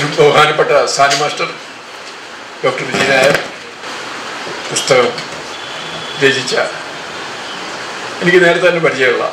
ഒരു ബഹുമാനപ്പെട്ട Sani master doctor Vijaya Nair പുസ്തകം രചിച്ച എനിക്ക് നേരത്തെ തന്നെ പരിചയമുള്ള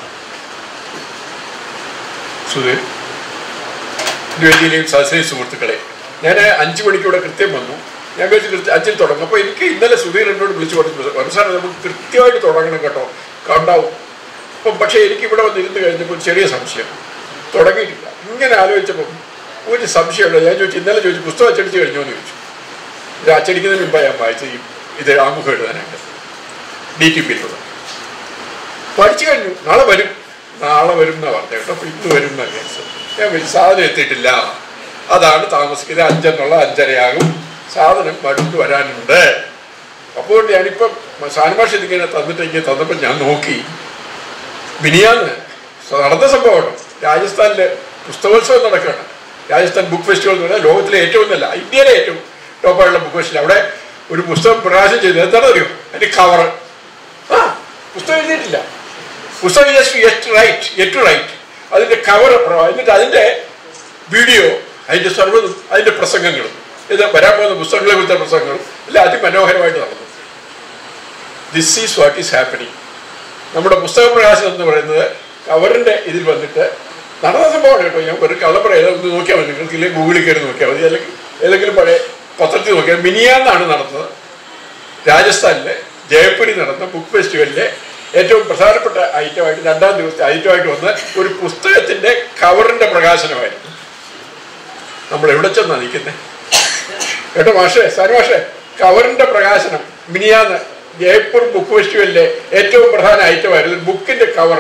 സുധീർ വേദിയിലെയും സദസ്സിലെയും സുഹൃത്തുക്കളെ ഞാൻ അഞ്ച് മണിക്കൂടെ കൃത്യം വന്നു ഞാൻ വിചാരിച്ചു കൃത്യം അഞ്ചിൽ തുടങ്ങും അപ്പോൾ എനിക്ക് ഇന്നലെ സുധീർ എന്നോട് വിളിച്ചു പറഞ്ഞു അവസാനം നമുക്ക് കൃത്യമായിട്ട് തുടങ്ങണം കേട്ടോ കണ്ടാവും അപ്പം പക്ഷേ എനിക്ക് ഇവിടെ വന്നിരുന്ന് കഴിഞ്ഞപ്പോൾ ഒരു ചെറിയ സംശയം തുടങ്ങിയിട്ടില്ല ഇങ്ങനെ ആലോചിച്ചപ്പം ഒരു സംശയമുള്ള ഞാൻ ചോദിച്ചു ഇന്നലെ ചോദിച്ചു പുസ്തകം അച്ചടിച്ച് കഴിഞ്ഞോ എന്ന് ചോദിച്ചു ഇത് അച്ചടിക്കുന്നതിന് മുമ്പാണ് ഞാൻ വായിച്ചത് ഈ ഇത് ആമുഖം എഴുതാനായിട്ട് ഡി ടി പിയിലുള്ള പഠിച്ചു കഴിഞ്ഞു നാളെ വരും നാളെ വരും എന്നാ പറഞ്ഞത് കേട്ടോ അപ്പൊ ഇന്ന് വരും എന്നാ വിചാരിച്ചത് ഞാൻ വിചാരിച്ചു, സാധനം എത്തിയിട്ടില്ല അതാണ് താമസിക്കുന്നത് അഞ്ചെന്നുള്ള അഞ്ചരയാകും സാധനം അടുത്ത് വരാനുണ്ട് അപ്പോൾ ഞാനിപ്പം സാനുഭാഷ ഇതിങ്ങനെ തന്നിട്ട് ഇങ്ങനെ തന്നപ്പോൾ ഞാൻ നോക്കി മിനിയാന്ന് നടന്ന സംഭവമാണ് രാജസ്ഥാനിലെ പുസ്തകോത്സവം നടക്കുകയാണ് രാജസ്ഥാൻ ബുക്ക് ഫെസ്റ്റിവൽ എന്ന് പറഞ്ഞാൽ ലോകത്തിലെ ഏറ്റവും നല്ല ഇന്ത്യയിലെ ഏറ്റവും ടോപ്പായുള്ള ബുക്ക് ഫെസ്റ്റിവൽ അവിടെ ഒരു പുസ്തകം പ്രകാശനം ചെയ്തു എന്താണെന്ന് അറിയോ അതിന്റെ കവർ ആ പുസ്തകം എഴുതിയിട്ടില്ല പുസ്തകം യെറ്റ് റൈറ്റ് യെറ്റ് റൈറ്റ് അതിന്റെ കവർ എന്നിട്ട് അതിന്റെ വീഡിയോ അതിന്റെ സർവ്വതും അതിന്റെ പ്രസംഗങ്ങളും ഇത് വരാൻ പോകുന്ന പുസ്തകങ്ങളെ കുറിച്ച പ്രസംഗങ്ങളും എല്ലാം അതിമനോഹരമായിട്ട് നടന്നു this is what is happening നമ്മുടെ പുസ്തക പ്രകാശനം എന്ന് പറയുന്നത് കവറിന്റെ ഇതിൽ വന്നിട്ട് നടന്ന സംഭവമാണ് കേട്ടോ ഞാൻ വെറും കള്ളം പറയാം ഒന്ന് നോക്കിയാൽ മതി നിങ്ങൾക്ക് ഇല്ലെങ്കിൽ ഗൂഗിളിൽ കയറി നോക്കിയാൽ മതി അല്ലെങ്കിൽ ഏതെങ്കിലും പഴയ പത്രത്തിൽ നോക്കിയാൽ മിനിയാന്നാണ് നടന്നത് രാജസ്ഥാനിലെ ജയപ്പുരി നടന്ന ബുക്ക് ഫെസ്റ്റിവലിലെ ഏറ്റവും പ്രധാനപ്പെട്ട ഐറ്റമായിട്ട് രണ്ടാം ദിവസത്തെ ഐറ്റമായിട്ട് വന്ന് ഒരു പുസ്തകത്തിന്റെ കവറിന്റെ പ്രകാശനമായിരുന്നു നമ്മൾ എവിടെ ചെന്നാ നിൽക്കുന്നത് കേട്ടോ മാഷേ സാരി മാഷേ കവറിന്റെ പ്രകാശനം മിനിയാന്ന് ജയ്പൂർ ബുക്ക് ഫെസ്റ്റിവലിലെ ഏറ്റവും പ്രധാന ഐറ്റമായിരുന്നു ഒരു ബുക്കിന്റെ കവർ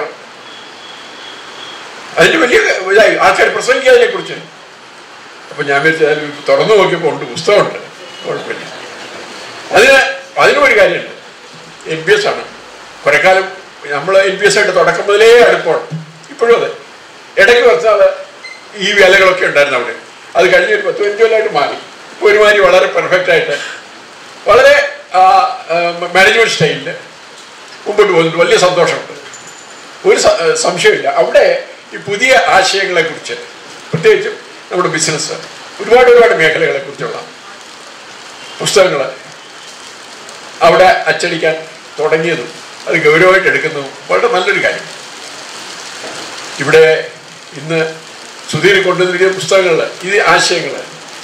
അതിന് വലിയ ഇതായി ആൾക്കാർ പ്രസംഗിക്കുക അതിനെ കുറിച്ച് അപ്പൊ ഞാൻ വെച്ചാൽ തുറന്നു നോക്കിയപ്പോൾ ഉണ്ട് പുസ്തകമുണ്ട് കുഴപ്പമില്ല അതിന് അതിനും ഒരു കാര്യമുണ്ട് എൻ പി എസ് ആണ് കുറെ കാലം നമ്മൾ എൻ പി എസ് ആയിട്ട് തുടക്കം മുതലേ അടുപ്പമാണ് ഇപ്പോഴും അതെ ഇടയ്ക്ക് വെച്ചാൽ ഈ വിലകളൊക്കെ ഉണ്ടായിരുന്നു അവിടെ അത് കഴിഞ്ഞ് ഒരു പത്ത് പതിനഞ്ച് കൊല്ലമായിട്ട് മാറി ഇപ്പോൾ ഒരുമാതിരി വളരെ പെർഫെക്റ്റ് ആയിട്ട് വളരെ മാനേജ്മെന്റ് സ്റ്റൈലില് മുമ്പോട്ട് പോകുന്നുണ്ട് വലിയ സന്തോഷമുണ്ട് ഒരു സ- ഏഹ് സംശയമില്ല അവിടെ ഈ പുതിയ ആശയങ്ങളെ കുറിച്ച് പ്രത്യേകിച്ചും നമ്മുടെ ബിസിനസ് ഒരുപാട് ഒരുപാട് മേഖലകളെ കുറിച്ചുള്ള പുസ്തകങ്ങൾ അവിടെ അച്ചടിക്കാൻ തുടങ്ങിയതും അത് ഗൗരവമായിട്ട് എടുക്കുന്നതും വളരെ നല്ലൊരു കാര്യം ഇവിടെ ഇന്ന് സുധീർ കൊണ്ടുവന്നിരിക്കുന്ന പുസ്തകങ്ങൾ ഇത് ആശയങ്ങൾ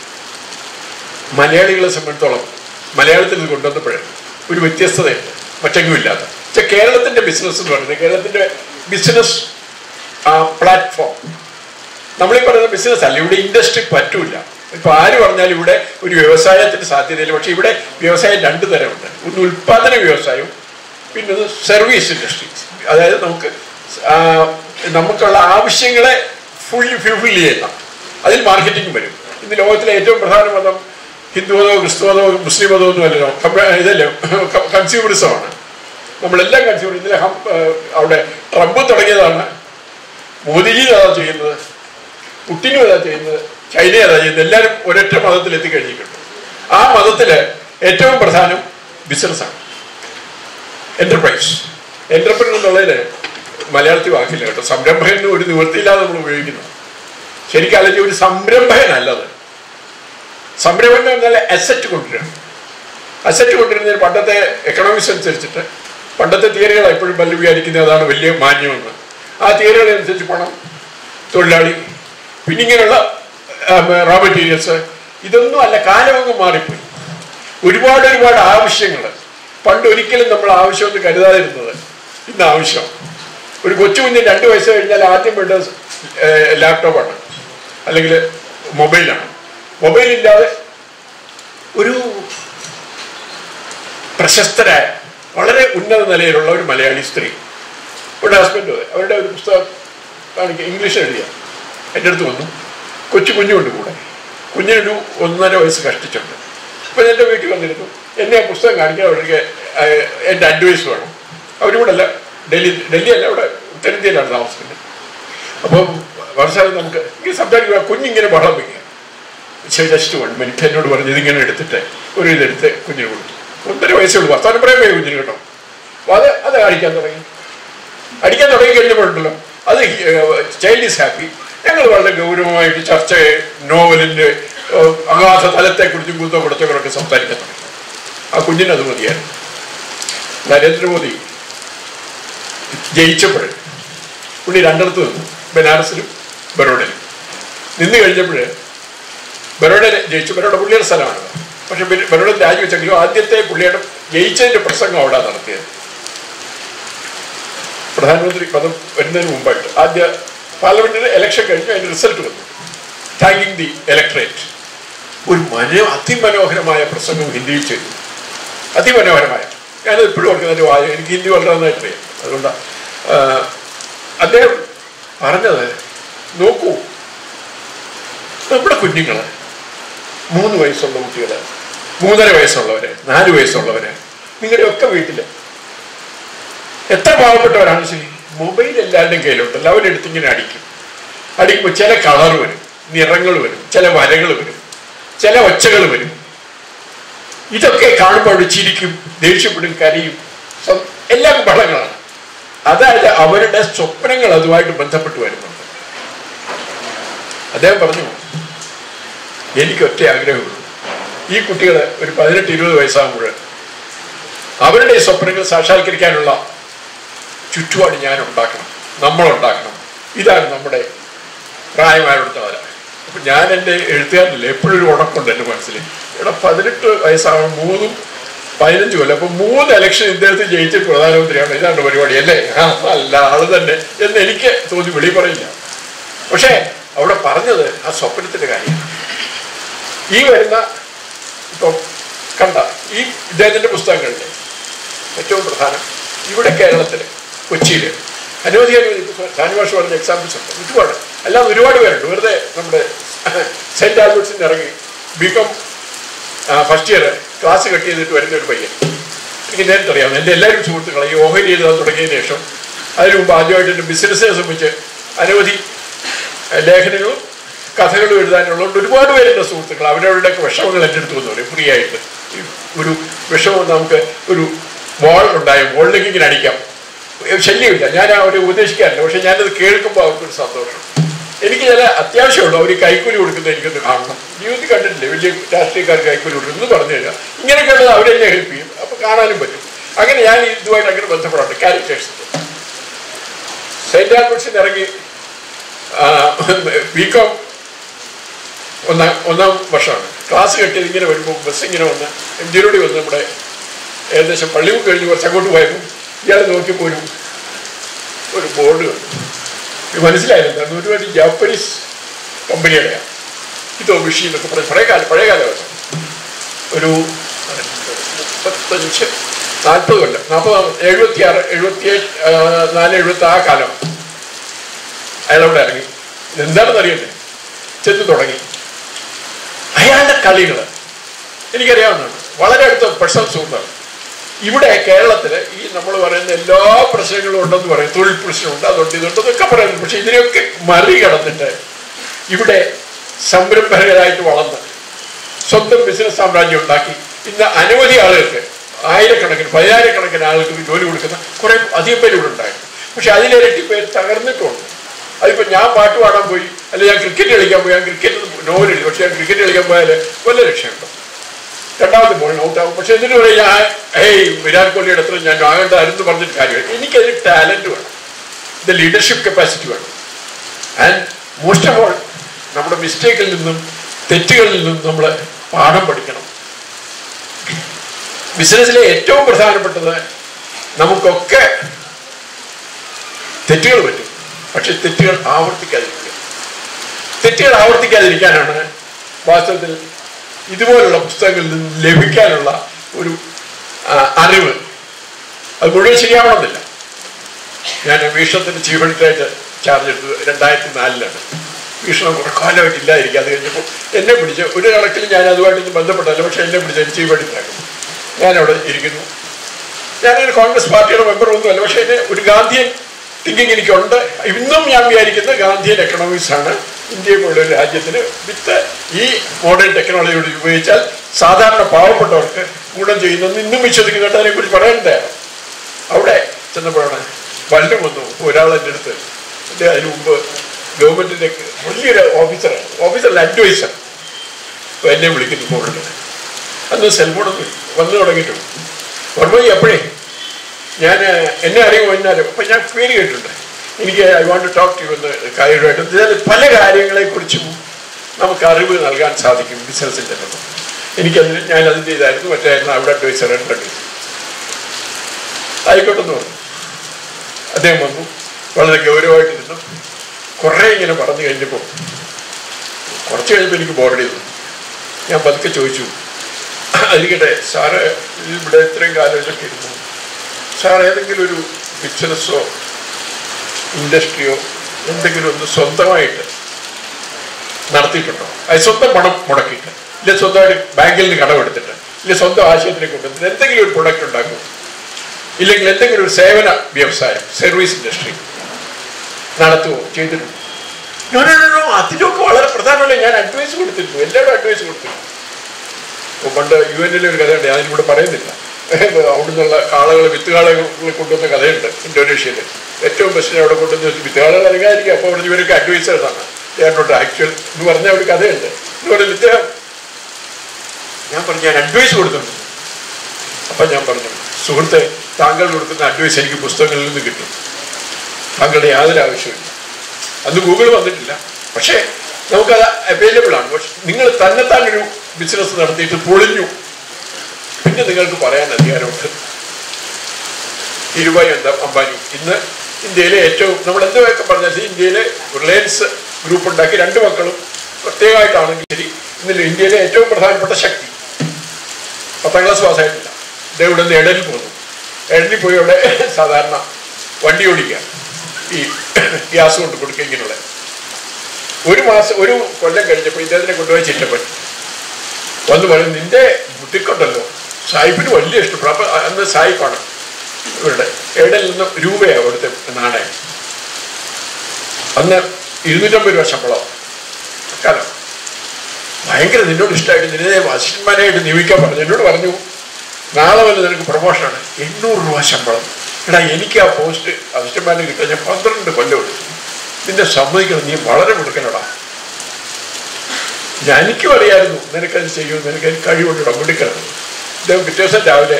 മലയാളികളെ സംബന്ധിച്ചോളം മലയാളത്തിൽ ഇത് കൊണ്ടുവന്നപ്പോഴേ ഒരു വ്യത്യസ്തതയുണ്ട് മറ്റെങ്ങും ഇല്ലാത്ത പക്ഷെ കേരളത്തിന്റെ ബിസിനസ് എന്ന് പറയുന്നത് കേരളത്തിന്റെ ബിസിനസ് പ്ലാറ്റ്ഫോം നമ്മളീ പറയുന്ന ബിസിനസ് അല്ല ഇവിടെ ഇൻഡസ്ട്രി പറ്റൂല ഇപ്പൊ ആര് പറഞ്ഞാലും ഇവിടെ ഒരു വ്യവസായത്തിന് സാധ്യതയില്ല പക്ഷെ ഇവിടെ വ്യവസായം രണ്ട് തരമുണ്ട് ഒന്ന് ഉൽപാദന വ്യവസായവും പിന്നെ ഒന്ന് സർവീസ് ഇൻഡസ്ട്രി അതായത് നമുക്ക് ആ, നമുക്കുള്ള ആവശ്യങ്ങളെ ഫുള്ളി ഫുൾഫിൽ ചെയ്യുന്ന അതിൽ മാർക്കറ്റിംഗ് വരും ഇന്ന് ലോകത്തിലെ ഏറ്റവും പ്രധാന മതം ഹിന്ദു മതമോ ക്രിസ്തു മതമോ മുസ്ലിം മതമോ ഒന്നും അല്ലല്ലോ കമ്പ- ഇതല്ലേ കൺസ്യൂമറിസമാണ് നമ്മളെല്ലാം കൺസ്യൂമർ ഇന്നലെ ഹം- ആ, അവിടെ ട്രംപ് തുടങ്ങിയതാണ് മോദിജി അതാ ചെയ്യുന്നത് പുട്ടിനും അതാ ചെയ്യുന്നത് ചൈന അതാ ചെയ്യുന്നത് എല്ലാവരും ഒരൊറ്റ മതത്തിൽ എത്തിക്കഴിഞ്ഞിട്ടുണ്ട് ആ മതത്തില് ഏറ്റവും പ്രധാനം ബിസിനസ്സാണ് എന്റർപ്രൈസ് എന്റർപ്രൈസ് എന്നുള്ളതിന് മലയാളത്തിൽ വാക്കില്ല കേട്ടോ സംരംഭകന് ഒരു നിവൃത്തിയില്ലാതെ നമ്മൾ ഉപയോഗിക്കുന്നു ശരിക്കും അല്ലെങ്കിൽ ഒരു സംരംഭകനല്ലത് സംരംഭം എന്ന് പറഞ്ഞാൽ അസറ്റ് കൊണ്ടുവരിക അസറ്റ് കൊണ്ടുവരുന്നതിന് പണ്ടത്തെ എക്കണോമിക്സ് അനുസരിച്ചിട്ട് പണ്ടത്തെ തിയറികൾ എപ്പോഴും പല്ല് വിചാരിക്കുന്നത് അതാണ് വലിയ മാന്യമെന്ന് ആ തിയറികൾ അനുസരിച്ച് പണം തൊഴിലാളി പിന്നെ ഇങ്ങനെയുള്ള റോ മെറ്റീരിയൽസ് ഇതൊന്നും അല്ല കാലമങ്ങ് മാറിപ്പോയി ഒരുപാട് ഒരുപാട് ആവശ്യങ്ങൾ പണ്ട് ഒരിക്കലും നമ്മൾ ആവശ്യമെന്ന് കരുതാതിരുന്നത് ഇന്ന് ആവശ്യം ഒരു കൊച്ചു കുഞ്ഞിന് രണ്ട് വയസ്സ് കഴിഞ്ഞാൽ ആദ്യം വേണ്ടത് ലാപ്ടോപ്പാണ് അല്ലെങ്കിൽ മൊബൈലാണ് മൊബൈൽ ഇല്ലാതെ ഒരു പ്രശസ്തരായ വളരെ ഉന്നത നിലയിലുള്ള ഒരു മലയാളി സ്ത്രീ ഒരു ഹസ്ബൻഡ് അവരുടെ ഒരു പുസ്തകം കാണിക്കുക ഇംഗ്ലീഷ് എഴുതിയ എൻ്റെ അടുത്ത് വന്നു കൊച്ചു കുഞ്ഞുണ്ട് കൂടെ കുഞ്ഞിനൊരു ഒന്നര വയസ്സ് കഷ്ടിച്ചുണ്ട് അപ്പം എൻ്റെ വീട്ടിൽ വന്നിരുന്നു എന്നെ ആ പുസ്തകം കാണിക്കാൻ അവർക്ക് ഏഹ്, എൻ്റെ അഡ്വൈസ് വേണം അവരിവിടെ അല്ല ഡൽഹി ഡൽഹി അല്ല ഇവിടെ ഉത്തരേന്ത്യയിലാണ് താമസിക്കുന്നത് അപ്പോൾ വർഷാവ് നമുക്ക് ഈ സംസാരിക്കുക കുഞ്ഞിങ്ങനെ ബഹളം വയ്ക്കുക ജസ്റ്റ് വൺ മിനിറ്റ് എന്നോട് പറഞ്ഞു ഇതിങ്ങനെ എടുത്തിട്ട് ഒരു ഇതെടുത്ത് കുഞ്ഞിന് കൊടുത്തു ഒന്നര വയസ്സേ ഉള്ളൂ വർത്താനം പറയാൻ പോയി കുഞ്ഞിന് കേട്ടോ അപ്പോൾ അത് അത് അടിക്കാൻ തുടങ്ങി അടിക്കാൻ തുടങ്ങി കഴിഞ്ഞപ്പോഴുണ്ടല്ലോ അത് ചൈൽഡ് ഈസ് ഹാപ്പി ഞങ്ങൾ വളരെ ഗൗരവമായിട്ട് ചർച്ച നോവലിൻ്റെ ഏഹ്, അഗാധ തലത്തെ കുറിച്ചും കുത്തോ കുടച്ചവരൊക്കെ സംസാരിക്കാൻ തുടങ്ങി ആ കുഞ്ഞിന് അത് മതിയായിരുന്നു നരേന്ദ്രമോദി ജയിച്ചപ്പോൾ പുള്ളി രണ്ടിടത്ത് നിന്നു ബനാറസിലും ബറോഡയിലും നിന്ന് കഴിഞ്ഞപ്പോൾ ബറോഡ ജയിച്ചു ബറോഡ പുള്ളിയുടെ സ്ഥലമാണ് പക്ഷെ ബി- ബറോഡ രാജിവെച്ചെങ്കിലും ആദ്യത്തെ പുള്ളിയുടെ ജയിച്ചതിന്റെ പ്രസംഗം അവിടെ നടത്തിയത് പ്രധാനമന്ത്രി പദം വരുന്നതിന് മുമ്പായിട്ട് ആദ്യ പാർലമെന്റിന് ഇലക്ഷൻ കഴിഞ്ഞു അതിന്റെ റിസൾട്ട് വന്നു താങ്കിങ് ദി ഇലക്ട്രേറ്റ് ഒരു മനോ അതിമനോഹരമായ പ്രസംഗം ഹിന്ദിയിൽ ചെയ്തു അതിമനോഹരമായ ഞാനത് ഇപ്പോഴും ഓർക്കുന്നതിൻ്റെ വായ എനിക്ക് ഹിന്ദി വളരെ നന്നായിട്ട് അറിയാം അതുകൊണ്ട് അദ്ദേഹം പറഞ്ഞത് നോക്കൂ നമ്മുടെ കുഞ്ഞുങ്ങൾ മൂന്ന് വയസ്സുള്ള കുട്ടികൾ മൂന്നര വയസ്സുള്ളവര് നാല് വയസ്സുള്ളവര് നിങ്ങളുടെയൊക്കെ വീട്ടില് എത്ര പാവപ്പെട്ടവരാണ് ശരി മൊബൈൽ എല്ലാവരുടെയും കയ്യിലുണ്ടല്ലോ അവരെടുത്ത് ഇങ്ങനെ അടിക്കും അടിക്കുമ്പോൾ ചില കളർ വരും നിറങ്ങൾ വരും ചില വരകൾ വരും ചില ഒച്ചകൾ വരും ഇതൊക്കെ കാണുമ്പോൾ അവർ ചിരിക്കും ദേഷ്യപ്പെടും കരയും സ്വ- എല്ലാം ബഹളങ്ങളാണ് അതായത് അവരുടെ സ്വപ്നങ്ങൾ അതുമായിട്ട് ബന്ധപ്പെട്ട് വരുന്നുണ്ട് അദ്ദേഹം പറഞ്ഞു എനിക്ക് ഒറ്റ ആഗ്രഹമുള്ളൂ ഈ കുട്ടികൾ ഒരു പതിനെട്ട് ഇരുപത് വയസ്സാകുമ്പോൾ അവരുടെ ഈ സ്വപ്നങ്ങൾ സാക്ഷാത്കരിക്കാനുള്ള ചുറ്റുപാട് ഞാൻ ഉണ്ടാക്കണം നമ്മൾ ഉണ്ടാക്കണം ഇതാണ് നമ്മുടെ പ്രായമായവിടുത്തെ വര അപ്പൊ ഞാൻ എൻ്റെ എഴുത്തുകാരനില്ല എപ്പോഴും ഒരു ഉണക്കുണ്ട് എൻ്റെ മനസ്സിൽ ഇവിടെ പതിനെട്ട് വയസ്സാകണം മൂന്നും പതിനഞ്ച് കൊല്ലം അപ്പൊ മൂന്ന് ഇലക്ഷൻ ഇദ്ദേഹത്തെ ജയിച്ച പ്രധാനമന്ത്രിയാണ് ഇതാണ് പരിപാടി അല്ലേ ആ അല്ല ആള് തന്നെ എന്ന് എനിക്ക് തോന്നി വെളി പറയില്ല പക്ഷേ അവിടെ പറഞ്ഞത് ആ സ്വപ്നത്തിന്റെ കാര്യമാണ് ഈ വരുന്ന ഇപ്പം കണ്ട ഈ ഇദ്ദേഹത്തിന്റെ പുസ്തകങ്ങളിൽ ഏറ്റവും പ്രധാനം ഇവിടെ കേരളത്തിൽ കൊച്ചിയിൽ അനവധി അനവധി സാനിവാഷ് പറഞ്ഞ എക്സാമ്പിൾസ് ഉണ്ട് ഒരുപാട് എല്ലാം ഒരുപാട് പേരുണ്ട് വെറുതെ നമ്മുടെ സെന്റ് ആൽബർട്സിന് ഇറങ്ങി B Com first year class cut ചെയ്തിട്ട് വരുന്ന ഒരു പയ്യൻ എനിക്ക് നേരിട്ട് അറിയാം എൻ്റെ എല്ലാവരും സുഹൃത്തുക്കളെ ഈ ഓഹരി എഴുതാൻ തുടങ്ങിയതിന് ശേഷം അതിനു മുമ്പ് ആദ്യമായിട്ട് എൻ്റെ ബിസിനസ്സിനെ സംബന്ധിച്ച് അനവധി ഏഹ്, ലേഖനങ്ങളും കഥകളും എഴുതാനുള്ളതുകൊണ്ട് ഒരുപാട് പേരുടെ സുഹൃത്തുക്കൾ അവരവരുടെയൊക്കെ വിഷമങ്ങൾ എൻ്റെ അടുത്ത് വന്നു പറയും ഫ്രീ ആയിട്ട് ഈ ഒരു വിഷമം നമുക്ക് ഒരു ബോൾ ഉണ്ടായ ബോളിലേക്ക് ഇങ്ങനെ അടിക്കാം ഏഹ്, ശല്യമില്ല ഞാൻ അവരെ ഉപദേശിക്കാറില്ല പക്ഷെ ഞാനത് കേൾക്കുമ്പോൾ അവർക്കൊരു സന്തോഷം എനിക്ക് ചില അത്യാവശ്യമുള്ളൂ അവർ കൈക്കൂലി കൊടുക്കുന്നത് എനിക്കൊന്ന് കാണണം ജീവിതത്തിൽ കണ്ടിട്ടില്ലേ വലിയ രാഷ്ട്രീയക്കാർ കൈക്കൂലി കൊടുക്കുന്നു എന്ന് പറഞ്ഞു തരിക ഇങ്ങനെയൊക്കെയുള്ളത് അവരെന്നെ ഹെൽപ്പ് ചെയ്യും അപ്പൊ കാണാനും പറ്റും അങ്ങനെ ഞാൻ ഇതുമായിട്ട് അങ്ങനെ ബന്ധപ്പെടാറുണ്ട് ക്യാരക്ടേഴ്സ് സെന്റ് ആൽബർട്സിന് ഇറങ്ങി ബികോം ഒന്നാം ഒന്നാം വർഷമാണ് ക്ലാസ് കെട്ടിയത് ഇങ്ങനെ വരുമ്പോൾ ബസ് ഇങ്ങനെ വന്ന് എം ജിയിലൂടെ വന്ന് നമ്മുടെ ഏകദേശം പള്ളിമുക്ക് കഴിഞ്ഞ് കുറച്ച് അങ്ങോട്ട് പോയപ്പോൾ ഇയാൾ നോക്കിയപ്പോൾ ഒരു ഒരു ബോർഡ് കണ്ടു ഇത് മനസ്സിലായില്ല അത് ഒരുപാട് ജാപ്പനീസ് കമ്പനിയുടെയാണ് ഇതോ വിഷി എന്നൊക്കെ പറഞ്ഞ് പഴയ കാലം പഴയ കാലമാണ് ഒരു മുപ്പത്തഞ്ച് നാൽപ്പത് കൊല്ലം നാൽപ്പത് എഴുപത്തി ആറ് എഴുപത്തി നാല് എഴുപത്തി ആ കാലം അയാളവിടെ ഇറങ്ങി എന്താണെന്ന് അറിയണ്ടേ ചെന്ന് തുടങ്ങി അയാളുടെ കളികൾ എനിക്കറിയാവുന്നതാണ് വളരെ അടുത്ത പേഴ്സണൽ സുഹൃത്താണ് ഇവിടെ കേരളത്തില് ഈ നമ്മൾ പറയുന്ന എല്ലാ പ്രശ്നങ്ങളും ഉണ്ടെന്ന് പറയും തൊഴിൽ പ്രശ്നമുണ്ട് അതുണ്ട് ഇതുണ്ട് എന്നൊക്കെ പറയുന്നു പക്ഷെ ഇതിനെയൊക്കെ മറികടന്നിട്ട് ഇവിടെ സംരംഭകരായിട്ട് വളർന്ന് സ്വന്തം ബിസിനസ് സാമ്രാജ്യം ഉണ്ടാക്കി ഇന്ന് അനവധി ആളുകൾക്ക് ആയിരക്കണക്കിന് പതിനായിരക്കണക്കിന് ആളുകൾക്ക് ജോലി കൊടുക്കുന്ന കുറെ അധികം പേര് ഇവിടെ ഉണ്ടായിരുന്നു പക്ഷെ അതിലിരട്ടി പേര് തകർന്നിട്ടുണ്ട് അതിപ്പോ ഞാൻ പാട്ട് പാടാൻ പോയി അല്ലെങ്കിൽ ഞാൻ ക്രിക്കറ്റ് കളിക്കാൻ പോയി ഞാൻ ക്രിക്കറ്റ് നോവൽ എഴുതി പക്ഷെ ഞാൻ ക്രിക്കറ്റ് കളിക്കാൻ പോയാൽ വല്ല ലക്ഷ്യമുണ്ടോ രണ്ടാമത്തെ ബോളിന് ഔട്ടാകും പക്ഷെ എന്നിട്ട് പറയും ഞാൻ ഏയ് വിരാട് കോഹ്ലിയുടെ അത്ര ഞാൻ ആകേണ്ടതായിരുന്നു പറഞ്ഞിട്ട് കാര്യമില്ല എനിക്കതിന് ടാലന്റ് വേണം ഇത് ലീഡർഷിപ്പ് കപ്പാസിറ്റി വേണം ആൻഡ് മോസ്റ്റ് ഓഫ് ഓൾ നമ്മുടെ മിസ്റ്റേക്കിൽ നിന്നും തെറ്റുകളിൽ നിന്നും നമ്മൾ പാഠം പഠിക്കണം ബിസിനസ്സിലെ ഏറ്റവും പ്രധാനപ്പെട്ടത് നമുക്കൊക്കെ തെറ്റുകൾ പറ്റും പക്ഷെ തെറ്റുകൾ ആവർത്തിക്കാതിരിക്കുക തെറ്റുകൾ ആവർത്തിക്കാതിരിക്കാനാണ് വാസ്തവത്തിൽ ഇതുപോലുള്ള പുസ്തകങ്ങളിൽ നിന്ന് ലഭിക്കാനുള്ള ഒരു ആ, അറിവ് അത് മുഴുവൻ ശരിയാവണമെന്നില്ല ഞാൻ വീക്ഷണത്തിന്റെ ചീഫ് എഡിറ്ററായിട്ട് ചാർജ് എടുത്തത് രണ്ടായിരത്തി നാലിലാണ് വീക്ഷണം കുറെ കാലമായിട്ട് ഇല്ലാതിരിക്കുക അത് കഴിഞ്ഞപ്പോൾ എന്നെ പിടിച്ച് ഒരു കണക്കിൽ ഞാൻ അതുമായിട്ടൊന്നും ബന്ധപ്പെട്ടല്ല പക്ഷെ എന്നെ പിടിച്ച് ചീഫ് എഡിറ്ററാക്കുന്നു ഞാനവിടെ ഇരിക്കുന്നു ഞാനൊരു കോൺഗ്രസ് പാർട്ടിയുടെ മെമ്പർ ഒന്നുമല്ല പക്ഷേ എന്നെ ഒരു ഗാന്ധിയൻ തിങ്കിങ് എനിക്കുണ്ട് ഇന്നും ഞാൻ വിചാരിക്കുന്ന ഗാന്ധിയൻ എക്കണോമിക്സ് ആണ് ഇന്ത്യയെ പോലുള്ള ഒരു രാജ്യത്തിന് വിത്ത് ഈ മോഡേൺ ടെക്നോളജിയോട് ഉപയോഗിച്ചാൽ സാധാരണ പാവപ്പെട്ടവർക്ക് ഗുണം ചെയ്യുന്നെന്ന് ഇന്നും വിശ്വസിക്കുന്നുണ്ട് അതിനെക്കുറിച്ച് പറയേണ്ടതാണ് അവിടെ ചെന്നപ്പോഴാണ് പലരും വന്നു ഒരാൾ എൻ്റെ അടുത്ത് എൻ്റെ അതിന് മുമ്പ് ഗവൺമെന്റിന്റെ വലിയൊരു ഓഫീസറാണ് ഓഫീസറല്ല അഡ്വൈസർ ഇപ്പൊ എന്നെ വിളിക്കുന്നു ഫോണിൽ അന്ന് സെൽഫോണൊന്നും വന്നു തുടങ്ങിയിട്ടുണ്ട് ഓർമ്മ അപ്പോഴേ ഞാൻ എന്നെ അറിയുമോ എന്നെ അറിയും അപ്പം ഞാൻ പേര് കേട്ടിട്ടുണ്ട് എനിക്ക് I want to talk to എന്ന് കാര്യമായിട്ട് ഇതിൽ പല കാര്യങ്ങളെക്കുറിച്ചും നമുക്ക് അറിവ് നൽകാൻ സാധിക്കും ബിസിനസ്സിൻ്റെ എനിക്കത് ഞാൻ അതിൻ്റെ ഇതായിരുന്നു മറ്റായിരുന്നു അവിടെ അഡ്വൈസർ രണ്ട് അഡ്വൈസർ ആയിക്കോട്ടെ എന്ന് പറഞ്ഞു അദ്ദേഹം വന്നു വളരെ ഗൗരവമായിട്ട് ഇരുന്നു കുറേ ഇങ്ങനെ പറഞ്ഞു കഴിഞ്ഞപ്പോൾ കുറച്ച് കഴിഞ്ഞപ്പോൾ എനിക്ക് ബോർഡ് ചെയ്തു ഞാൻ പതുക്കെ ചോദിച്ചു അതിരിക്കട്ടെ സാറ് ഇവിടെ ഇത്രയും കാലം ഇതൊക്കെ ഇരുന്നു സാർ ഏതെങ്കിലും ഒരു ബിസിനസ്സോ ഇൻഡസ്ട്രിയോ എന്തെങ്കിലും ഒന്ന് സ്വന്തമായിട്ട് നടത്തിയിട്ടുണ്ടോ അത് സ്വന്തം പണം മുടക്കിയിട്ട് ഇല്ല സ്വന്തമായിട്ട് ബാങ്കിൽ നിന്ന് കടമെടുത്തിട്ട് ഇല്ല സ്വന്തം ആശയത്തിനെ കൊണ്ടുവന്നിട്ട് എന്തെങ്കിലും ഒരു പ്രൊഡക്റ്റ് ഉണ്ടാക്കും ഇല്ലെങ്കിൽ എന്തെങ്കിലും ഒരു സേവന വ്യവസായം സർവീസ് ഇൻഡസ്ട്രി നടത്തുമോ ചെയ്തിട്ടുണ്ടോ നോ നോ നോ അതിലൊക്കെ വളരെ പ്രധാനമല്ല ഞാൻ അഡ്വൈസ് കൊടുത്തിരുന്നു എല്ലാവരും അഡ്വൈസ് കൊടുത്തിരുന്നു ഇപ്പൊ പണ്ട് യു എന്നിലെ ഒരു കഥയുണ്ട് ഞാനിവിടെ പറയുന്നില്ല അവിടുന്നുള്ള കാളകളെ വിത്തുകാളകളെ കൊണ്ടുവന്ന കഥയുണ്ട് ഇന്തോനേഷ്യയിൽ ഏറ്റവും ബെസ്റ്റിനെ അവിടെ കൊണ്ടുവന്ന് വെച്ച് വിത്തുകാളകൾ ഇറങ്ങാതിരിക്കും അപ്പോൾ അവിടെ ഇവരൊക്കെ അഡ്വൈസേഴ്സാണ് നോട്ട് ആക്ച്വൽ എന്ന് പറഞ്ഞ ഒരു കഥയുണ്ട് എന്ന് പറഞ്ഞാൽ ഇദ്ദേഹം ഞാൻ പറഞ്ഞു ഞാൻ അഡ്വൈസ് കൊടുത്തിട്ടുണ്ട് അപ്പം ഞാൻ പറഞ്ഞു സുഹൃത്തെ താങ്കൾ കൊടുക്കുന്ന അഡ്വൈസ് എനിക്ക് പുസ്തകങ്ങളിൽ നിന്ന് കിട്ടും താങ്കളുടെ യാതൊരു ആവശ്യമില്ല അന്ന് ഗൂഗിൾ വന്നിട്ടില്ല പക്ഷേ നമുക്കത് അവൈലബിൾ ആണ് പക്ഷെ നിങ്ങൾ തന്നെത്താൻ ഒരു ബിസിനസ് നടത്തിയിട്ട് പൊളിഞ്ഞു പിന്നെ നിങ്ങൾക്ക് പറയാൻ അധികാരമുണ്ട് ഇരുവായി എന്താ അംബാനി ഇന്ന് ഇന്ത്യയിലെ ഏറ്റവും നമ്മൾ എന്തൊക്കെ പറഞ്ഞാൽ ഇന്ത്യയിലെ റിലയൻസ് ഗ്രൂപ്പ് ഉണ്ടാക്കി രണ്ട് മക്കളും പ്രത്യേകമായിട്ടാണെങ്കിൽ ശരി ഇന്നലെ ഇന്ത്യയിലെ ഏറ്റവും പ്രധാനപ്പെട്ട ശക്തി പത്താം ക്ലാസ് പാസ്സായിട്ടില്ല ഇദ്ദേഹം ഇവിടെ നിന്ന് എടലിൽ പോന്നു എടലിൽ പോയി അവിടെ സാധാരണ വണ്ടി ഓടിക്കുക ഈ ഗ്യാസ് കൊണ്ട് കൊടുക്കുക ഇങ്ങനെയുള്ള ഒരു മാസം ഒരു കൊല്ലം കഴിഞ്ഞപ്പോൾ ഇദ്ദേഹത്തിനെ കൊണ്ടുപോയി ചിറ്റപ്പൻ വന്ന് പറയും നിന്റെ ബുദ്ധിക്കൊണ്ടല്ലോ സായിപ്പിന് വലിയ ഇഷ്ടപ്പെടും അപ്പൊ അന്ന് സായിപ്പാണ് ഇവരുടെ എവിടെ നിന്ന് രൂപയാണ് അവിടുത്തെ നാണയം അന്ന് ഇരുന്നൂറ്റമ്പത് രൂപ ശമ്പളം കാലം ഭയങ്കര നിന്നോട് ഇഷ്ടമായിട്ട് നിന്നെ അസിസ്റ്റന്മാരായിട്ട് നിയമിക്കാൻ പറഞ്ഞു എന്നോട് പറഞ്ഞു നാളെ വല്ല നിനക്ക് പ്രൊമോഷനാണ് എണ്ണൂറ് രൂപ ശമ്പളം എടാ എനിക്ക് ആ പോസ്റ്റ് അസിസ്റ്റന്മാരിന് കിട്ടാൻ ഞാൻ പന്ത്രണ്ട് കൊല്ലം എടുത്തു നിന്നെ സമ്മതിക്കണം നീ വളരെ മിടുക്കനടാ ഞാൻ എനിക്കും അറിയായിരുന്നു നിനക്കത് ചെയ്യും നിനക്ക് അതിന് കഴിവുണ്ടോ മിടുക്കണം ഇദ്ദേഹം പിറ്റേ ദിവസം രാവിലെ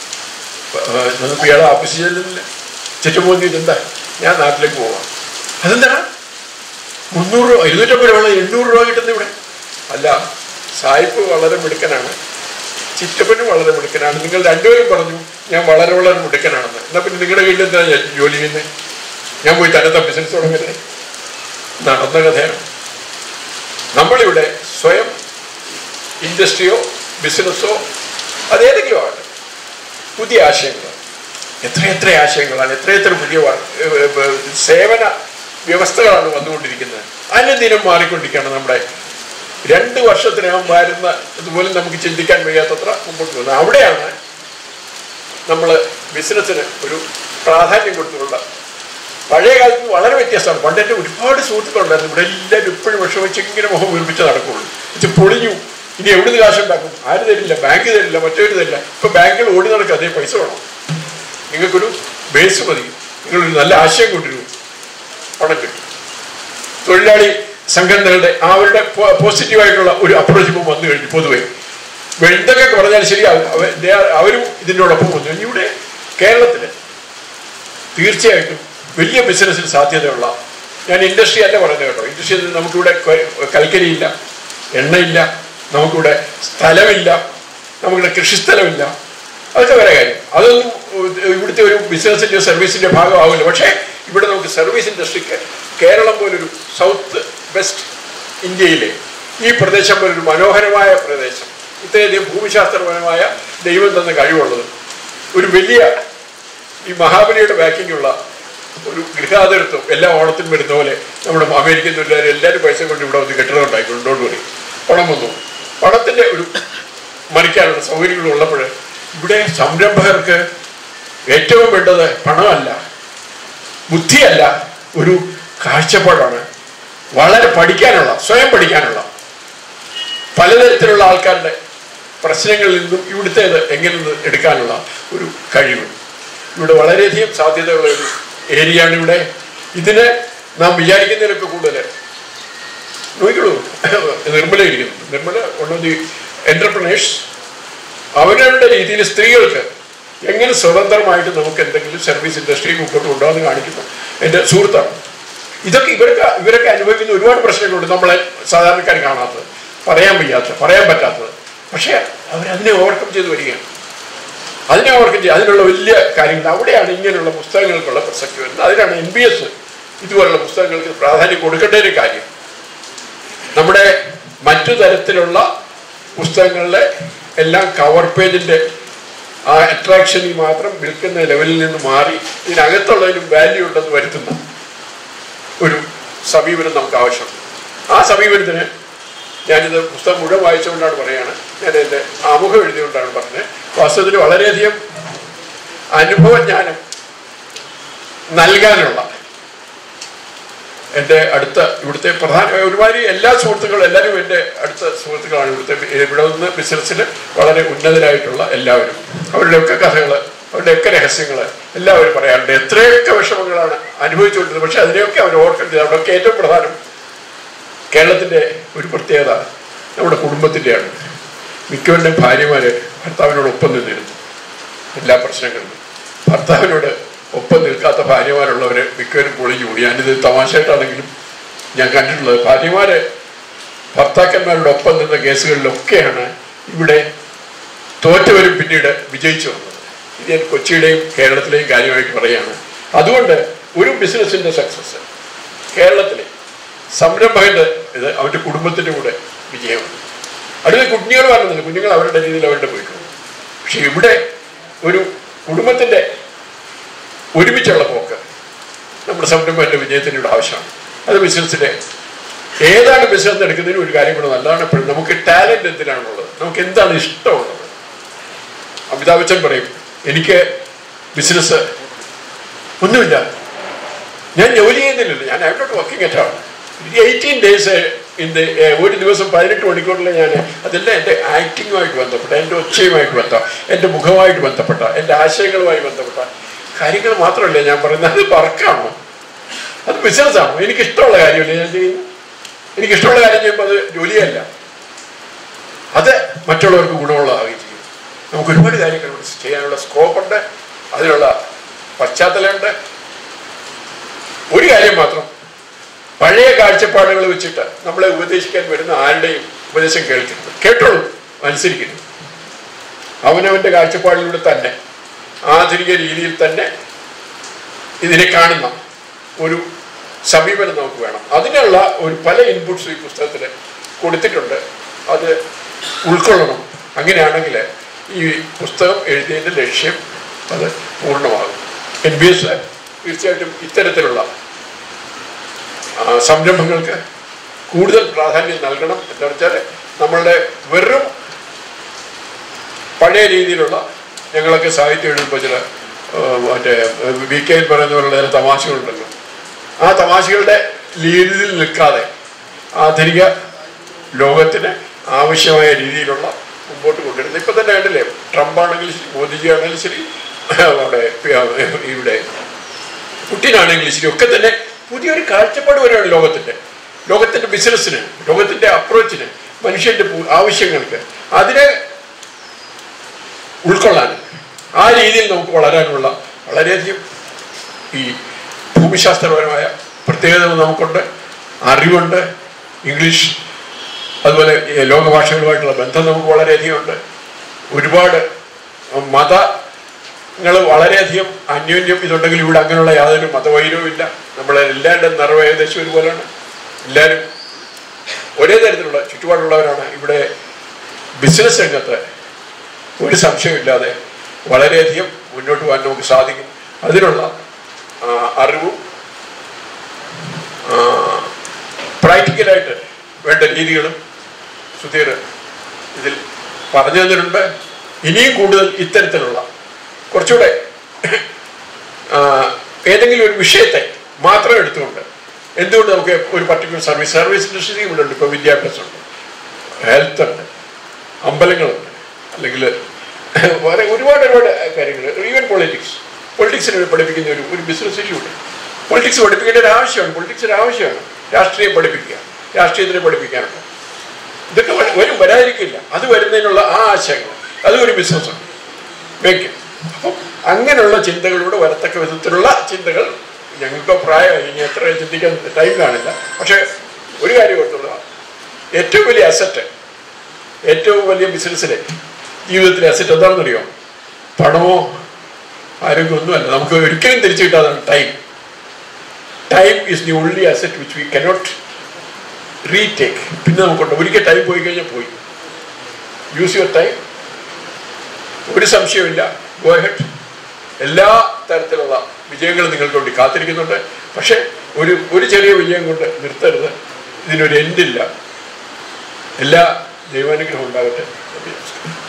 നമുക്ക് ഇയാളെ ഓഫീസിൽ ചെല്ലുന്നില്ല ചുറ്റുമോന്തി എന്താ ഞാൻ നാട്ടിലേക്ക് പോവാം അതെന്താ മുന്നൂറ് രൂപ ഇരുന്നൂറ്റമ്പത് രൂപ എണ്ണൂറ് രൂപ കിട്ടുന്ന ഇവിടെ അല്ല സായിപ്പ് വളരെ മിടുക്കനാണ് ചിറ്റപ്പനും വളരെ മിടുക്കനാണ് നിങ്ങൾ രണ്ടുപേരും പറഞ്ഞു ഞാൻ വളരെ വളരെ മിടുക്കനാണെന്ന് എന്നാ പിന്നെ നിങ്ങളുടെ വീട്ടിൽ എന്താ ഞാൻ ജോലി ചെയ്യുന്നത് ഞാൻ പോയി തന്നത്തെ ബിസിനസ് തുടങ്ങരുത് നടന്ന കഥയാണ് നമ്മളിവിടെ സ്വയം ഇൻഡസ്ട്രിയോ ബിസിനസ്സോ അതേതെങ്കിലും ആകട്ടെ പുതിയ ആശയങ്ങൾ എത്രയെത്ര ആശയങ്ങളാണ് എത്രയെത്ര പുതിയ വർ- ഏർ ഏർ സേവന വ്യവസ്ഥകളാണ് വന്നുകൊണ്ടിരിക്കുന്നത് അനുദിനം മാറിക്കൊണ്ടിരിക്കുകയാണ് നമ്മുടെ രണ്ട് വർഷത്തിനകം വരുന്ന ഇതുപോലെ നമുക്ക് ചിന്തിക്കാൻ വയ്യാത്തത്ര മുമ്പോട്ട് പോകുന്നത് അവിടെയാണ് നമ്മൾ ബിസിനസ്സിന് ഒരു പ്രാധാന്യം കൊടുത്തിട്ടുള്ള പഴയ കാലത്ത് വളരെ വ്യത്യാസമാണ് പണ്ട് എൻ്റെ ഒരുപാട് സുഹൃത്തുക്കളുണ്ടായിരുന്നു ഇവിടെ എല്ലാവരും ഇപ്പോഴും വിഷമിച്ച് ഇങ്ങനെ മുഖം വീർപ്പിച്ച് നടക്കുള്ളൂ ഇത് പൊളിഞ്ഞു ഇനി എവിടുന്ന് കാശുണ്ടാക്കും ആര് തരില്ല ബാങ്ക് തരില്ല മറ്റൊരു തരില്ല ഇപ്പൊ ബാങ്കുകൾ ഓടി നടക്കുക അതേ പൈസ വേണം നിങ്ങൾക്കൊരു ബേസ് മതി നിങ്ങളൊരു നല്ല ആശയം കൊണ്ടുവരൂ പണം കിട്ടും തൊഴിലാളി സംഘടനകളുടെ അവരുടെ പോ- പോസിറ്റീവായിട്ടുള്ള ഒരു അപ്രോച്ച് ഇപ്പോൾ വന്നു കഴിഞ്ഞു പൊതുവെ എന്തൊക്കെ പറഞ്ഞാൽ ശരിയാവും അവ- they are- അവരും ഇതിനോടൊപ്പം വന്നു ഇവിടെ കേരളത്തിൽ തീർച്ചയായിട്ടും വലിയ ബിസിനസ്സിന് സാധ്യതയുള്ള ഞാൻ ഇൻഡസ്ട്രി അല്ല പറയുന്നത് കേട്ടോ ഇൻഡസ്ട്രി നമുക്കിവിടെ ക- കൽക്കരിയില്ല എണ്ണയില്ല നമുക്കിവിടെ സ്ഥലമില്ല നമുക്കിവിടെ കൃഷിസ്ഥലമില്ല അതൊക്കെ വേറെ കാര്യം അതൊന്നും ഇവിടുത്തെ ഒരു ബിസിനസിന്റെ സർവീസിന്റെ ഭാഗമാവില്ല പക്ഷേ ഇവിടെ നമുക്ക് സർവീസ് ഇൻഡസ്ട്രിക്ക് കേരളം പോലൊരു സൗത്ത് വെസ്റ്റ് ഇന്ത്യയിലെ ഈ പ്രദേശം പോലൊരു മനോഹരമായ പ്രദേശം ഇത്രയധികം ഭൂമിശാസ്ത്രപരമായ ദൈവം തന്ന കഴിവുള്ളത് ഒരു വലിയ ഈ മഹാബലിയുടെ ബാക്കിംഗ് ഉള്ള ഒരു ഗൃഹാതിരത്വം എല്ലാ ഓണത്തിനും വരുന്ന പോലെ നമ്മുടെ അമേരിക്കൻ തൊഴിലാളി എല്ലാവരും പൈസ കൊണ്ട് ഇവിടെ വന്ന് കെട്ടിടം ഉണ്ടാക്കി കൊണ്ടോണ്ട് പോയി പണം വന്നു പണത്തിന്റെ ഒരു മറിക്കാനുള്ള സൗകര്യങ്ങൾ ഉള്ളപ്പോൾ ഇവിടെ സംരംഭകർക്ക് ഏറ്റവും വേണ്ടത് പണമല്ല ബുദ്ധിയല്ല ഒരു കാഴ്ചപ്പാടാണ് വളരെ പഠിക്കാനുള്ള സ്വയം പഠിക്കാനുള്ള പലതരത്തിലുള്ള ആൾക്കാരുടെ പ്രശ്നങ്ങളിൽ നിന്നും ഇവിടുത്തേത് എങ്ങനെ ഇത് എടുക്കാനുള്ള ഒരു കഴിവ് ഇവിടെ വളരെയധികം സാധ്യതയുള്ള ഒരു ഏരിയയാണ് ഇവിടെ ഇതിന് നാം വിചാരിക്കുന്നതിനൊക്കെ കൂടുതൽ നോക്കിക്കോളൂ നിർമ്മല ഇരിക്കുന്നു Nirmala one of the entrepreneurs അവരവരുടെ രീതിയിൽ സ്ത്രീകൾക്ക് എങ്ങനെ സ്വതന്ത്രമായിട്ട് നമുക്ക് എന്തെങ്കിലും സർവീസ് ഇൻഡസ്ട്രി മുമ്പോട്ട് കൊണ്ടുപോകാൻ കാണിക്കുന്നു എൻ്റെ സുഹൃത്താണ് ഇതൊക്കെ ഇവരൊക്കെ ഇവരൊക്കെ അനുഭവിക്കുന്ന ഒരുപാട് പ്രശ്നങ്ങളുണ്ട് നമ്മളെ സാധാരണക്കാർ കാണാത്തത് പറയാൻ വയ്യാത്തത് പറയാൻ പറ്റാത്തത് പക്ഷേ അവരതിനെ ഓവർകം ചെയ്ത് വരികയാണ് അതിനെ ഓവർകം ചെയ്യുക അതിനുള്ള വലിയ കാര്യങ്ങൾ അവിടെയാണ് ഇങ്ങനെയുള്ള പുസ്തകങ്ങൾക്കുള്ള പ്രസക്തി വരുന്നത് അതിനാണ് എൻ ബി എസ് ഇതുപോലുള്ള പുസ്തകങ്ങൾക്ക് പ്രാധാന്യം കൊടുക്കേണ്ട കാര്യം നമ്മുടെ മറ്റു തരത്തിലുള്ള പുസ്തകങ്ങളിലെ എല്ലാം കവർ പേജിന്റെ ആ അട്രാക്ഷനിൽ മാത്രം വിൽക്കുന്ന ലെവലിൽ നിന്ന് മാറി ഇതിനകത്തുള്ളതിനും വാല്യൂ ഉണ്ടെന്ന് വരുത്തുന്ന ഒരു സമീപനം നമുക്ക് ആവശ്യമുണ്ട് ആ സമീപനത്തിന് ഞാനിത് പുസ്തകം മുഴുവൻ വായിച്ചുകൊണ്ടാണ് പറയാണ് ഞാൻ എൻ്റെ ആമുഖം എഴുതിയുകൊണ്ടാണ് പറഞ്ഞത് വാസ്തവത്തിൽ വളരെയധികം അനുഭവജ്ഞാനം നൽകാനുള്ള എൻ്റെ അടുത്ത ഇവിടുത്തെ പ്രധാന ഒരുമാതിരി എല്ലാ സുഹൃത്തുക്കളും എല്ലാവരും എൻ്റെ അടുത്ത സുഹൃത്തുക്കളാണ് ഇവിടുത്തെ ഇവിടെ നിന്ന് ബിസിനസ്സിൽ വളരെ ഉന്നതരായിട്ടുള്ള എല്ലാവരും അവരുടെയൊക്കെ കഥകൾ അവരുടെയൊക്കെ രഹസ്യങ്ങൾ എല്ലാവരും പറയാറുണ്ട് എത്രയൊക്കെ വിഷമങ്ങളാണ് അനുഭവിച്ചുകൊണ്ടിരുന്നത് പക്ഷെ അതിനെയൊക്കെ അവർ ഓർക്കേണ്ടത് അവിടെയൊക്കെ ഏറ്റവും പ്രധാനം കേരളത്തിൻ്റെ ഒരു പ്രത്യേകത നമ്മുടെ കുടുംബത്തിൻ്റെയാണ് മിക്കവരുടെയും ഭാര്യമാർ ഭർത്താവിനോട് ഒപ്പം നിന്നിരുന്നു എല്ലാ പ്രശ്നങ്ങളിലും ഭർത്താവിനോട് ഒപ്പം നിൽക്കാത്ത ഭാര്യമാരുള്ളവർ മിക്കവരും പൊളിഞ്ഞു പോയി ഞാനിത് തമാശയായിട്ടാണെങ്കിലും ഞാൻ കണ്ടിട്ടുള്ളത് ഭാര്യമാര് ഭർത്താക്കന്മാരുടെ ഒപ്പം നിന്ന കേസുകളിലൊക്കെയാണ് ഇവിടെ തോറ്റവരും പിന്നീട് വിജയിച്ചു വന്നത് ഇത് ഞാൻ കൊച്ചിയുടെയും കേരളത്തിലെയും കാര്യമായിട്ട് പറയുകയാണ് അതുകൊണ്ട് ഒരു ബിസിനസ്സിന്റെ സക്സസ് കേരളത്തിലെ സംരംഭകന്റെ ഇത് അവന്റെ കുടുംബത്തിന്റെ കൂടെ വിജയമാണ് അടുത്ത കുഞ്ഞുങ്ങൾ പറഞ്ഞില്ല കുഞ്ഞുങ്ങൾ അവരുടെ രീതിയിൽ അവരുടെ പോയിട്ടുണ്ട് പക്ഷെ ഇവിടെ ഒരു കുടുംബത്തിന്റെ ഒരുമിച്ചുള്ള പോക്ക് നമ്മുടെ സംരംഭത്തിന്റെ വിജയത്തിന് ഇവിടെ ആവശ്യമാണ് അത് ബിസിനസ്സിന്റെ ഏതാണ് ബിസിനസ് എടുക്കുന്നതിന് ഒരു കാര്യം കൂടെ നല്ലതാണ് എപ്പോഴും നമുക്ക് ടാലന്റ് എന്തിനാണുള്ളത് നമുക്ക് എന്താണ് ഇഷ്ടമുള്ളത് അമിതാഭ് ബച്ചൻ പറയും എനിക്ക് ബിസിനസ് ഒന്നുമില്ല ഞാൻ ജോലി ചെയ്യുന്നില്ലല്ലോ ഞാൻ ഐ നോട്ട് വർക്കിംഗ് അറ്റ് ആണ് എയ്റ്റീൻ ഡേയ്സ് ഇൻ ഒരു ദിവസം പതിനെട്ട് മണിക്കൂറിൽ ഞാൻ അതെല്ലാം എൻ്റെ ആക്ടിങ്ങുമായിട്ട് ബന്ധപ്പെട്ട എൻ്റെ ഒച്ചയുമായിട്ട് ബന്ധം എൻ്റെ മുഖമായിട്ട് ബന്ധപ്പെട്ട എൻ്റെ ആശയങ്ങളുമായി ബന്ധപ്പെട്ട കാര്യങ്ങൾ മാത്രമല്ല ഞാൻ പറയുന്നത് അത് വർക്കാണോ അത് ബിസിനസ്സാണോ എനിക്കിഷ്ടമുള്ള കാര്യമല്ലേ ഞാൻ ചെയ്യുന്നത് എനിക്കിഷ്ടമുള്ള കാര്യം ചെയ്യുമ്പോൾ അത് ജോലിയല്ല അത് മറ്റുള്ളവർക്ക് ഗുണമുള്ളതാവുകയും ചെയ്യും നമുക്ക് ഒരുപാട് കാര്യങ്ങൾ ചെയ്യാനുള്ള സ്കോപ്പുണ്ട് അതിനുള്ള പശ്ചാത്തലമുണ്ട് ഒരു കാര്യം മാത്രം പഴയ കാഴ്ചപ്പാടുകൾ വെച്ചിട്ട് നമ്മളെ ഉപദേശിക്കാൻ വരുന്ന ആരുടെയും ഉപദേശം കേൾക്കരുത് കേട്ടോളൂ അനുസരിക്കുന്നു അവനവന്റെ കാഴ്ചപ്പാടിലൂടെ തന്നെ ആധുനിക രീതിയിൽ തന്നെ ഇതിനെ കാണുന്ന ഒരു സമീപനം നമുക്ക് വേണം അതിനുള്ള ഒരു പല ഇൻപുട്സ് ഈ പുസ്തകത്തിൽ കൊടുത്തിട്ടുണ്ട് അത് ഉൾക്കൊള്ളണം അങ്ങനെയാണെങ്കിൽ ഈ പുസ്തകം എഴുതിയതിൻ്റെ ലക്ഷ്യം അത് പൂർണ്ണമാകും എൻ ബി എസ് തീർച്ചയായിട്ടും ഇത്തരത്തിലുള്ള ആ, സംരംഭങ്ങൾക്ക് കൂടുതൽ പ്രാധാന്യം നൽകണം എന്താ വെച്ചാൽ നമ്മളുടെ വെറും പഴയ രീതിയിലുള്ള ഞങ്ങളൊക്കെ സാഹിത്യം എഴുതുമ്പോൾ ചില ആ, മറ്റേ വി കെയിൽ പറയുന്ന പോലുള്ള ചില തമാശകളുണ്ടല്ലോ ആ തമാശകളുടെ രീതിയിൽ നിൽക്കാതെ ആധുനിക ലോകത്തിന് ആവശ്യമായ രീതിയിലുള്ള മുമ്പോട്ട് കൊണ്ടുവരുന്നത് ഇപ്പം തന്നെ കണ്ടില്ലേ ട്രംപ് ആണെങ്കിലും ശരി മോദിജി ആണെങ്കിലും ശരി അവിടെ ഇവിടെ പുട്ടിനാണെങ്കിലും ശരി ഒക്കെ തന്നെ പുതിയൊരു കാഴ്ചപ്പാട് വരെയാണ് ലോകത്തിന്റെ ലോകത്തിന്റെ ബിസിനസ്സിന് ലോകത്തിന്റെ അപ്രോച്ചിന് മനുഷ്യന്റെ പു- ആവശ്യങ്ങൾക്ക് അതിനെ ഉൾക്കൊള്ളാൻ ആ രീതിയിൽ നമുക്ക് വളരാനുള്ള വളരെയധികം ഈ ഭൂമിശാസ്ത്രപരമായ പ്രത്യേകതകൾ നമുക്കുണ്ട് അറിവുണ്ട് ഇംഗ്ലീഷ് അതുപോലെ ഈ ലോകഭാഷകളുമായിട്ടുള്ള ബന്ധം നമുക്ക് വളരെയധികം ഉണ്ട് ഒരുപാട് മതങ്ങൾ വളരെയധികം അന്യോന്യം ഇതുണ്ടെങ്കിൽ ഇവിടെ അങ്ങനെയുള്ള യാതൊരു മതവൈരവും ഇല്ല നമ്മളെല്ലാവരുടെയും നിറവ് ഏകദേശം ഒരുപോലെയാണ് എല്ലാവരും ഒരേ തരത്തിലുള്ള ചുറ്റുപാടുള്ളവരാണ് ഇവിടെ ബിസിനസ് രംഗത്ത് ഒരു സംശയമില്ലാതെ വളരെയധികം മുന്നോട്ട് പോകാൻ നമുക്ക് സാധിക്കും അതിനുള്ള ആ, അറിവും പ്രാക്ടിക്കലായിട്ട് വേണ്ട രീതികളും സുധീർ ഇതിൽ പറഞ്ഞു തന്നിട്ടുണ്ട് ഇനിയും കൂടുതൽ ഇത്തരത്തിലുള്ള കുറച്ചുകൂടെ ആ, ഏതെങ്കിലും ഒരു വിഷയത്തെ മാത്രം എടുത്തുകൊണ്ട് എന്തുകൊണ്ട് നമുക്ക് ഒരു പർട്ടിക്കുലർ സർവീസ് സർവീസ് ഇൻഡസ്ട്രി ഇവിടെ ഉണ്ട് ഇപ്പോൾ വിദ്യാഭ്യാസമുണ്ട് ഹെൽത്ത് ഉണ്ട് അമ്പലങ്ങളുണ്ട് അല്ലെങ്കിൽ വേറെ ഒരുപാട് ഒരുപാട് കാര്യങ്ങൾ ഈവൻ പൊളിറ്റിക്സ് പൊളിറ്റിക്സിനെ പഠിപ്പിക്കുന്ന ഒരു ഒരു ബിസിനസ് ഇഷ്യൂ ഉണ്ട് പൊളിറ്റിക്സ് പഠിപ്പിക്കേണ്ട ഒരു ആവശ്യമാണ് പൊളിറ്റിക്സ് ഒരു ആവശ്യമാണ് രാഷ്ട്രീയം പഠിപ്പിക്കുക രാഷ്ട്രീയത്തിനെ പഠിപ്പിക്കാനുണ്ടോ ഇതൊക്കെ വ- വരും വരാതിരിക്കില്ല അത് വരുന്നതിനുള്ള ആ ആശയങ്ങൾ അതും ഒരു ബിസിനസ്സാണ് മേക്ക് അപ്പം അങ്ങനെയുള്ള ചിന്തകളിലൂടെ വരത്തക്ക വിധത്തിലുള്ള ചിന്തകൾ ഞങ്ങൾക്ക് പ്രായമായി ഇനി എത്ര ചിന്തിക്കാൻ ടൈം കാണില്ല പക്ഷേ ഒരു കാര്യം ഓർത്തുള്ള ഏറ്റവും വലിയ അസറ്റ് ഏറ്റവും വലിയ ബിസിനസ്സിലെ ജീവിതത്തിലെ അസറ്റ് എന്താണെന്നറിയോ പണമോ ആരോഗ്യമൊന്നുമല്ല നമുക്ക് ഒരിക്കലും തിരിച്ചു കിട്ടാതാണ് time time is the only asset which we cannot retake പിന്നെ നമുക്കുണ്ട് ഒരിക്കൽ ടൈം പോയി കഴിഞ്ഞാൽ പോയി യൂസ് യുവർ ടൈം ഒരു സംശയമില്ല ഗോ ഹെഡ് എല്ലാ തരത്തിലുള്ള വിജയങ്ങളും നിങ്ങൾക്ക് വേണ്ടി കാത്തിരിക്കുന്നുണ്ട് പക്ഷേ ഒരു ഒരു ചെറിയ വിജയം കൊണ്ട് നിർത്തരുത് ഇതിനൊരു എൻഡില്ല എല്ലാ ദൈവാനുഗ്രഹം ഉണ്ടാകട്ടെ